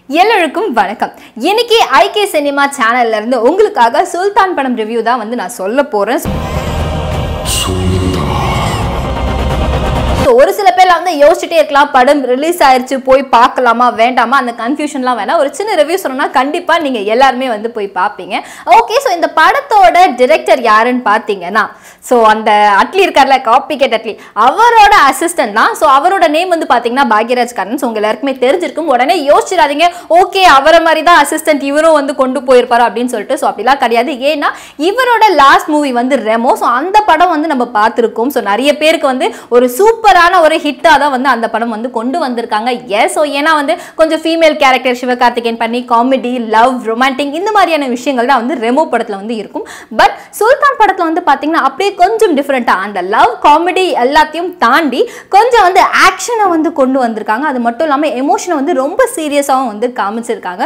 எல்லோருக்கும் வணக்கம் இன்னைக்கு ஐகே சினிமா சேனல்ல இருந்து உங்களுக்காக சுல்தான் படம் ரிவ்யூ தான் வந்து நான் சொல்ல போறேன் So, ஒரு சில பேர்லாம் வந்து யோசிச்சுட்டே இருக்கலாம் படம் ரிலீஸ் ஆயிருச்சு போய் பார்க்கலாமா வேண்டாமா அந்த கன்ஃபியூஷன்லாம் வேணாம் ஒரு சின்ன ரிவ்யூ சொன்னா கண்டிப்பா நீங்க எல்லாருமே வந்து போய் பார்ப்பீங்க ஓகே ஸோ இந்த படத்தோட டிரெக்டர் யாருன்னு பார்த்தீங்கன்னா ஸோ அந்த அட்லி இருக்கார்ல காப்பி கேட் அட்லி அவரோட அசிஸ்டன்ட் தான் ஸோ அவரோட நேம் வந்து பார்த்தீங்கன்னா பாக்யராஜ் கரன் ஸோ உங்க எல்லாருக்குமே தெரிஞ்சிருக்கும் உடனே யோசிச்சிடாதீங்க ஓகே அவரை மாதிரி தான் அசிஸ்டன்ட் இவரும் வந்து கொண்டு போயிருப்பாரு அப்படின்னு சொல்லிட்டு ஸோ அப்படிலாம் கிடையாது ஏன்னா இவரோட லாஸ்ட் மூவி வந்து ரெமோ ஸோ அந்த படம் வந்து நம்ம பார்த்துருக்கோம் ஸோ நிறைய பேருக்கு வந்து ஒரு சூப்பரான ஒரு ஹிட்டாக தான் வந்து அந்த படம் வந்து கொண்டு வந்திருக்காங்க எஸ் ஸோ ஏன்னா வந்து கொஞ்சம் ஃபீமேல் கேரக்டர் சிவகார்த்திகேயன் பண்ணி காமெடி லவ் ரொமான்டிக் இந்த மாதிரியான விஷயங்கள் தான் வந்து ரெமோ படத்தில் வந்து இருக்கும் பட் சுல்தான் படத்தில் வந்து பார்த்தீங்கன்னா அப்படியே கொஞ்சம் டிஃப்ரெண்ட்டாக அந்த லவ் காமெடி எல்லாத்தையும் தாண்டி கொஞ்சம் வந்து ஆக்ஷனை வந்து கொண்டு வந்திருக்காங்க அது மட்டும் இல்லாமல் எமோஷனை வந்து ரொம்ப சீரியஸாகவும் வந்து காமிச்சிருக்காங்க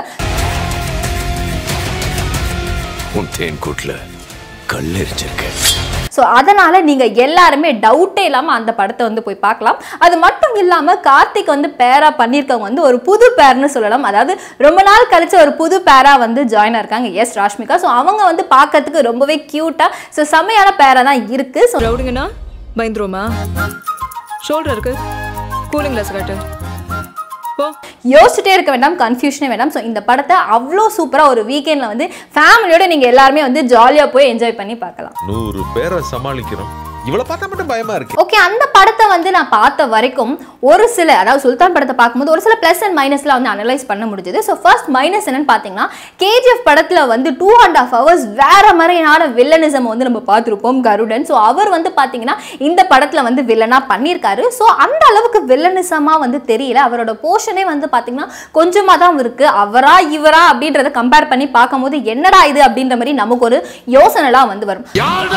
உன் தேன் கூட்டுல கல்லெரிச்சிருக்கேன் ஸோ அதனால் நீங்கள் எல்லாருமே டவுட்டே இல்லாமல் அந்த படத்தை வந்து போய் பார்க்கலாம் அது மட்டும் இல்லாமல் கார்த்திக் வந்து பேரா பண்ணியிருக்கவங்க வந்து ஒரு புது பேர்னு சொல்லலாம் அதாவது ரொம்ப நாள் கழிச்சு ஒரு புது பேரா வந்து ஜாயின் ஆயிருக்காங்க எஸ் ராஷ்மிகா ஸோ அவங்க வந்து பார்க்கறதுக்கு ரொம்பவே க்யூட்டாக ஸோ செம்மையான பேரா தான் இருக்குது ஸோ ரவுடிங்கண்ணா பயந்துருமா ஷோல்டர் இருக்கு கூலிங் கிளாஸ் காட்டு போ யோசிச்சுட்டே இருக்க வேண்டாம் கன்ஃபியூஷனே வேண்டாம் ஸோ இந்த படத்தை அவ்வளோ சூப்பராக ஒரு வீக்கெண்டில் வந்து ஃபேமிலியோட நீங்கள் எல்லாருமே வந்து ஜாலியாக போய் என்ஜாய் பண்ணி பார்க்கலாம் நூறு பேரை சமாளிக்கிறோம் இவளை பார்த்தா மட்டும் பயமா இருக்கு ஓகே அந்த படத்தை வந்து நான் பார்த்த வரைக்கும் ஒரு சில அதாவது சுல்தான் படத்தை பார்க்கும்போது ஒரு சில ப்ளஸ் அண்ட் மைனஸ்லாம் வந்து அனலைஸ் பண்ண முடிஞ்சது ஸோ ஃபர்ஸ்ட் மைனஸ் என்னன்னு பார்த்தீங்கன்னா கேஜிஎஃப் படத்தில் வந்து டூ அண்ட் ஆஃப் ஹவர்ஸ் வேற மாதிரியான வில்லனிசம் வந்து நம்ம பார்த்துருப்போம் கருடன் ஸோ அவர் வந்து பார்த்தீங்கன்னா இந்த படத்தில் வந்து வில்லனாக பண்ணியிருக்காரு ஸோ அந்த அளவுக்கு வில்லனிசமாக வந்து தெரியல அவரோட போர்ஷனே வந்து பார்த்தீங்கன்னா கொஞ்சமாக தான் இருக்கு அவரா இவரா அப்படின்றத கம்பேர் பண்ணி பார்க்கும்போது என்னடா இது அப்படின்ற மாதிரி நமக்கு ஒரு யோசனைலாம் வந்து வரும்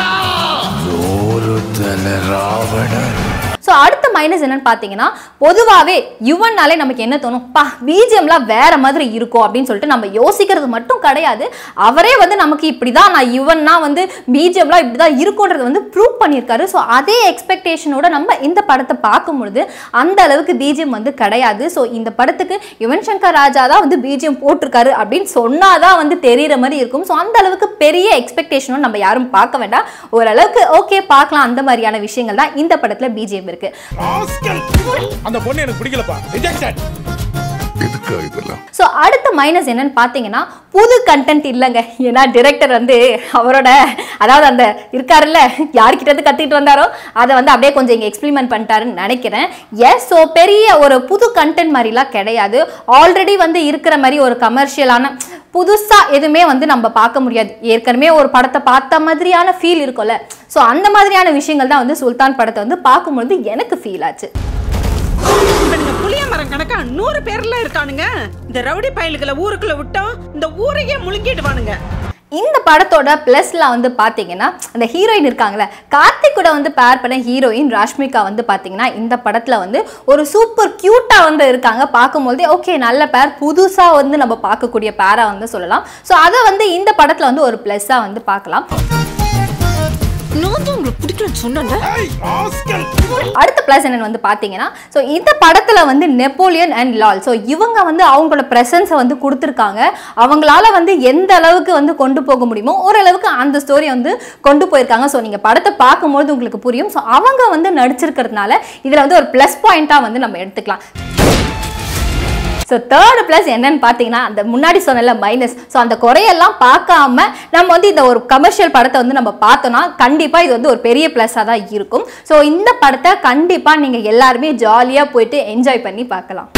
ஒரு தல ராவணன் ஸோ அடுத்த மைனஸ் என்னன்னு பார்த்தீங்கன்னா பொதுவாகவே யுவன்னாலே நமக்கு என்ன தோணும் பா பிஜிஎம்லாம் வேற மாதிரி இருக்கும் அப்படின்னு சொல்லிட்டு நம்ம யோசிக்கிறது மட்டும் கிடையாது அவரே வந்து நமக்கு இப்படி தான் நான் யுவன்னா வந்து பிஜிஎம்லாம் இப்படி தான் இருக்கும்ன்றத வந்து ப்ரூவ் பண்ணியிருக்காரு ஸோ அதே எக்ஸ்பெக்டேஷனோட நம்ம இந்த படத்தை பார்க்கும் பொழுது அந்த அளவுக்கு பிஜிஎம் வந்து கிடையாது ஸோ இந்த படத்துக்கு யுவன் சங்கர் ராஜா தான் வந்து பிஜிஎம் போட்டிருக்காரு அப்படின்னு சொன்னாதான் வந்து தெரியிற மாதிரி இருக்கும் ஸோ அந்த அளவுக்கு பெரிய எக்ஸ்பெக்டேஷனும் நம்ம யாரும் பார்க்க வேண்டாம் ஓரளவுக்கு ஓகே பார்க்கலாம் அந்த மாதிரியான விஷயங்கள் தான் இந்த படத்தில் பிஜிஎம் இருக்கு அந்த பொண்ணு எனக்கு பிடிக்கலப்பா ரிஜெக்டட் எதுக்கா இதெல்லாம் ஸோ அடுத்த மைனஸ் என்னன்னு பார்த்தீங்கன்னா புது கண்டென்ட் இல்லைங்க ஏன்னா டிரெக்டர் வந்து அவரோட அதாவது அந்த இருக்காருல்ல யார்கிட்ட இருந்து கற்றுக்கிட்டு வந்தாரோ அதை வந்து அப்படியே கொஞ்சம் இங்கே எக்ஸ்பிளிமெண்ட் பண்ணிட்டாருன்னு நினைக்கிறேன் எஸ் ஸோ பெரிய ஒரு புது கண்டென்ட் மாதிரிலாம் கிடையாது ஆல்ரெடி வந்து இருக்கிற மாதிரி ஒரு கமர்ஷியலான புதுசாக எதுவுமே வந்து நம்ம பார்க்க முடியாது ஏற்கனவே ஒரு படத்தை பார்த்த மாதிரியான ஃபீல் இருக்கும்ல ஸோ அந்த மாதிரியான விஷயங்கள் தான் வந்து சுல்தான் படத்தை வந்து பார்க்கும்பொழுது எனக்கு ஃபீல் ஆச்சு இவனுங்க புளிய மரம் கணக்கா நூறு பேர்ல இருக்கானுங்க இந்த ரவுடி பயலுகளை ஊருக்குள்ள விட்டோம் இந்த ஊரையே முழுங்கிடுவானுங்க இந்த படத்தோட ப்ளஸ்ல வந்து பார்த்தீங்கன்னா அந்த ஹீரோயின் இருக்காங்களே கார்த்திக் கூட வந்து பேர் பண்ண ஹீரோயின் ராஷ்மிகா வந்து பார்த்தீங்கன்னா இந்த படத்தில் வந்து ஒரு சூப்பர் க்யூட்டாக வந்து இருக்காங்க பார்க்கும்போதே ஓகே நல்ல பேர் புதுசாக வந்து நம்ம பார்க்கக்கூடிய பேராக வந்து சொல்லலாம் ஸோ அதை வந்து இந்த படத்தில் வந்து ஒரு ப்ளஸ்ஸாக வந்து பார்க்கலாம் நான் தான் உங்களுக்கு பிடிக்கலன்னு சொன்னேன்ல அடுத்த ப்ளஸ் என்னன்னு வந்து பார்த்தீங்கன்னா ஸோ இந்த படத்தில் வந்து நெப்போலியன் அண்ட் லால் ஸோ இவங்க வந்து அவங்களோட ப்ரெசன்ஸை வந்து கொடுத்துருக்காங்க அவங்களால வந்து எந்த அளவுக்கு வந்து கொண்டு போக முடியுமோ ஓரளவுக்கு அந்த ஸ்டோரி வந்து கொண்டு போயிருக்காங்க ஸோ நீங்கள் படத்தை பார்க்கும்போது உங்களுக்கு புரியும் ஸோ அவங்க வந்து நடிச்சிருக்கிறதுனால இதில் வந்து ஒரு ப்ளஸ் பாயிண்ட்டாக வந்து நம்ம எடுத்துக்கலாம் ஸோ தேர்ட் ப்ளஸ் என்னன்னு பார்த்தீங்கன்னா அந்த முன்னாடி சொன்னல மைனஸ் ஸோ அந்த குறையெல்லாம் பார்க்காம நம்ம வந்து இந்த ஒரு கமர்ஷியல் படத்தை வந்து நம்ம பார்த்தோம்னா கண்டிப்பாக இது வந்து ஒரு பெரிய ப்ளஸ்ஸாக தான் இருக்கும் ஸோ இந்த படத்தை கண்டிப்பாக நீங்கள் எல்லாருமே ஜாலியாக போயிட்டு என்ஜாய் பண்ணி பார்க்கலாம்